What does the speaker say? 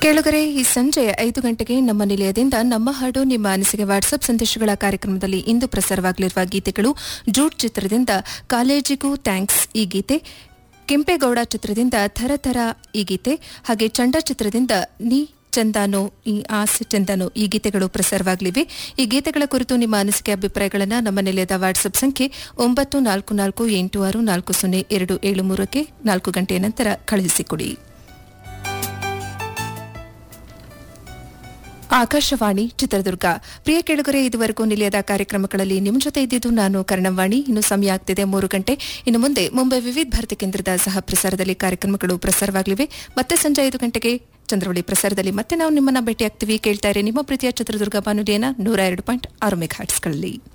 ಕೇಳುಗರೆ ಈ ಸಂಜೆ ಐದು ಗಂಟೆಗೆ ನಮ್ಮ ನಿಲಯದಿಂದ ನಮ್ಮ ಹಾಡು ನಿಮ್ಮ ಅನಿಸಿಕೆ ವಾಟ್ಸ್ಆಪ್ ಸಂದೇಶಗಳ ಕಾರ್ಯಕ್ರಮದಲ್ಲಿ ಇಂದು ಪ್ರಸಾರವಾಗಲಿರುವ ಗೀತೆಗಳು ಜೂಟ್ ಚಿತ್ರದಿಂದ ಕಾಲೇಜಿಗೂ ಥ್ಯಾಂಕ್ಸ್ ಈ ಗೀತೆ ಕೆಂಪೇಗೌಡ ಚಿತ್ರದಿಂದ ಥರ ಥರ ಈ ಗೀತೆ ಹಾಗೆ ಚಂಡ ಚಿತ್ರದಿಂದ ನೀ ಚಂದಾನೋ ಈ ಆಸೆ ಚಂದಾನೋ ಈ ಗೀತೆಗಳು ಪ್ರಸಾರವಾಗಲಿವೆ ಈ ಗೀತೆಗಳ ಕುರಿತು ನಿಮ್ಮ ಅನಿಸಿಕೆ ಅಭಿಪ್ರಾಯಗಳನ್ನು ನಮ್ಮ ನಿಲಯದ ವಾಟ್ಸ್ಆಪ್ ಸಂಖ್ಯೆ ಒಂಬತ್ತು ನಾಲ್ಕು ನಾಲ್ಕು ಎಂಟು ಆರು ನಾಲ್ಕು ಸೊನ್ನೆ ಎರಡು ಏಳು ಮೂರಕ್ಕೆ ನಾಲ್ಕು ಗಂಟೆಯ ನಂತರ ಕಳುಹಿಸಿಕೊಡಿ ಆಕಾಶವಾಣಿ ಚಿತ್ರದುರ್ಗ ಪ್ರಿಯ ಕೆಳಗರೆ ಇದುವರೆಗೂ ನಿಲಯದ ಕಾರ್ಯಕ್ರಮಗಳಲ್ಲಿ ನಿಮ್ಮ ಜೊತೆ ಇದ್ದಿದ್ದು ನಾನು ಕರ್ಣವಾಣಿ ಇನ್ನು ಸಮಯ ಆಗ್ತಿದೆ ಮೂರು ಗಂಟೆ ಇನ್ನು ಮುಂದೆ ಮುಂಬೈ ವಿವಿಧ ಭಾರತಿ ಕೇಂದ್ರದ ಸಹ ಪ್ರಸಾರದಲ್ಲಿ ಕಾರ್ಯಕ್ರಮಗಳು ಪ್ರಸಾರವಾಗಲಿವೆ ಮತ್ತೆ ಸಂಜೆ ಐದು ಗಂಟೆಗೆ ಚಂದ್ರವಳಿ ಪ್ರಸಾರದಲ್ಲಿ ಮತ್ತೆ ನಾವು ನಿಮ್ಮನ್ನ ಭೇಟಿಯಾಗ್ತೀವಿ ಕೇಳ್ತಾ ಇರಿ ನಿಮ್ಮ ಪ್ರೀತಿಯ ಚಿತ್ರದುರ್ಗ ಬಾನುಲಿಯನ್ನ ನೂರ ಎರಡು ಪಾಯಿಂಟ್ ಆರು ಮೆಗಾಟ್ಸ್ಗಳಲ್ಲಿ